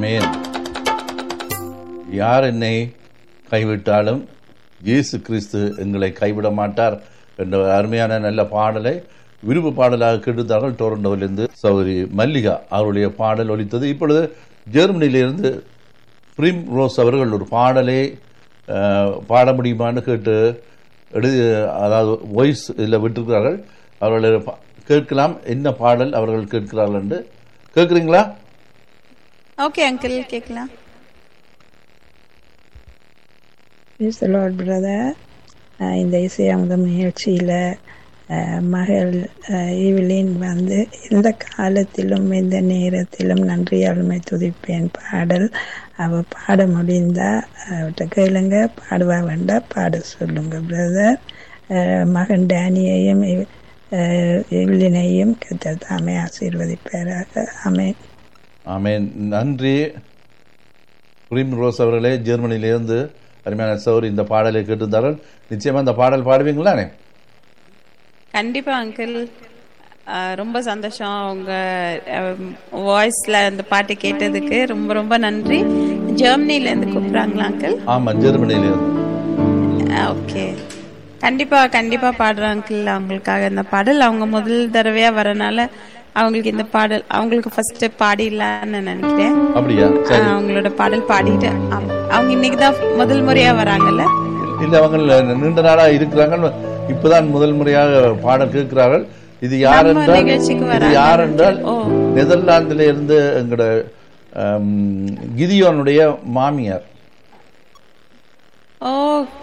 ஆமென் யார் என்னை கைவிட்டாலும் இயேசு கிறிஸ்து எங்களை கைவிட மாட்டார் என்ற அருமையான நல்ல பாடலை விருப்பு பாடலாக கேட்டுத்தார்கள் டொரண்டோவிலிருந்து சௌரி மல்லிகா அவருடைய பாடல் ஒலித்தது இப்பொழுது ஜெர்மனியிலிருந்து பிரிம் ரோஸ் அவர்கள் ஒரு பாடலை அஹ், பாட முடியுமான்னு கேட்டு எழுதி அதாவது வாய்ஸ் இதில் விட்டிருக்கிறார்கள் அவர்களை பா- கேட்கலாம் என்ன பாடல் அவர்கள் கேட்கிறார்கள் என்று கேட்குறீங்களா ஓகே அங்கிள் கேட்கலாம் Praise the Lord, brother. அஹ் இந்த இசை அமுதம் நிகழ்ச்சியில் மகள் அஹ், ஈவிலின் வந்து எந்த காலத்திலும் எந்த நேரத்திலும் நன்றியாளுமை துதிப்பேன் பாடல் அவ பாட முடிந்தா அவட்ட கேளுங்க பாடுவா வேண்டா பாட சொல்லுங்க பிரதர் மகன் டேனியையும் இவ்- அஹ், ஈவிலினையும் கத்தர் தாமே ஆசீர்வதிப்பாராக ஆமென் ஆமென் நன்றி பிரிம் ரோஸ் அவர்களே ஜெர்மனியிலிருந்து அருமையான சௌரி இந்த பாடலை கேட்டிருந்தார்கள் நிச்சயமா இந்த பாடல் பாடுவீங்களானே கண்டிப்பா அங்கிள் ரொம்ப சந்தோஷம் உங்க வாய்ஸ்ல அந்த பாட்டு கேட்டதுக்கு ரொம்ப ரொம்ப நன்றி ஜெர்மனில இருந்து கூப்பிடுறாங்களா அங்கிள் ஆமா ஜெர்மனியிலிருந்து ஓகே கண்டிப்பா கண்டிப்பா பாடுறேன் அங்கிள் அவங்களுக்காக இந்த பாடல் அவங்க முதல் தடவையா வரனால அவங்களுக்கு இந்த பாடல் அவங்களுக்கு ஃபர்ஸ்ட் பாடிடலான்னு நினைக்கிறேன் அப்படியா ஆ, சரி அவங்களோட பாடல் பாடிட்டு ஆமா. அவங்க இன்னைக்கு தான் முதல் முறையா வராங்கல்ல இல்ல அவங்க நீண்ட நாளா இருக்கிறாங்க இப்பதான் முதல் முறையாக பாடல் கேட்கிறார்கள் இது யார் நம்ம என்றால் நிகழ்ச்சிக்கு இது வராங்க. யார் என்றால் ஓ. நெதர்லாந்தில இருந்து எங்களோட ஆம், கிதியோனுடைய மாமியார் ஓ